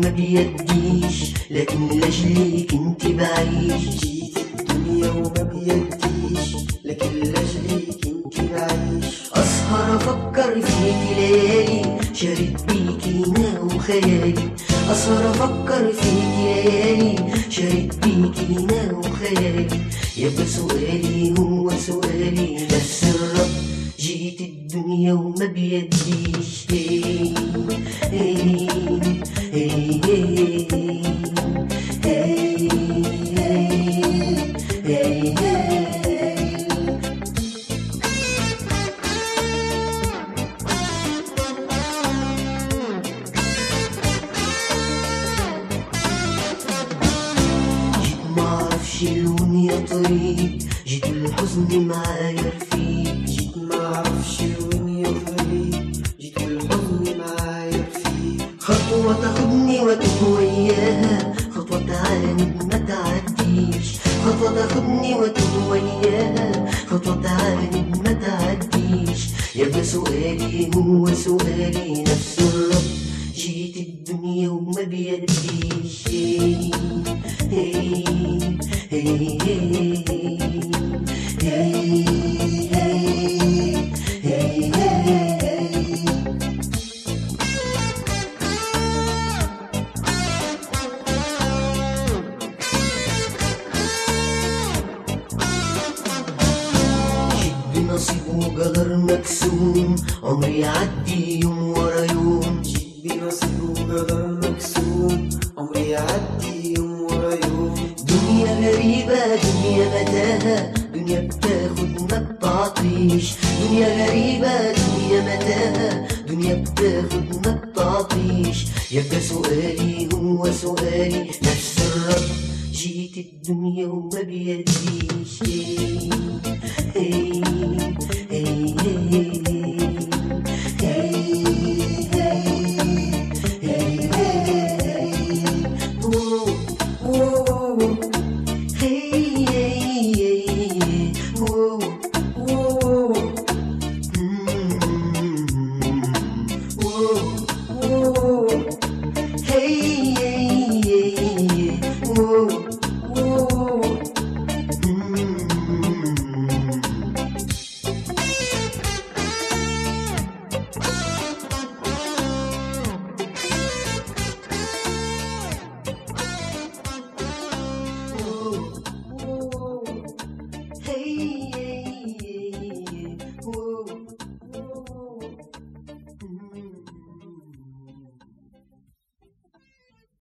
وما بيديش لكن لاجلك انت بعيش جيت الدنيا وما بيديش لكن لاجلك انت بعيش أسهر أفكر فيك ليالي شارد بيكي نام خيالي أسهر أفكر فيك ليالي شارد بيكي نام خيالي يبقى سؤالي هو سؤالي نفس الرب جيت الدنيا وما بيديش هي هي هي هي هي هي جيت معرفش لون يا طريق جيت الحزن معايا رفيق جيت معرفش وين يا طريق جيت الحزن معايا فيه خطوة تاخدني واتوه وياها خطوة تعاند ما تعديش خطوة تاخدني واتوه وياها خطوة تعاند ما تعديش يبقى سؤالي هو سؤالي نفس الرب جيت الدنيا وما بيديش هي هي هي هي هي هي جيت بنصيب وقدر مكسوم عمري يعدي يوم ورا يوم جيت بنصيب وقدر مكسوم عمري يعدي يوم ورا يوم دنيا غريبة دنيا متاهة دنيا بتاخد ما بتعطيش دنيا غريبة دنيا متاهة دنيا بتاخد ما بتعطيش يبقى سؤالي هو سؤالي نفس الرب جيت الدنيا وما بيديش هي هي هي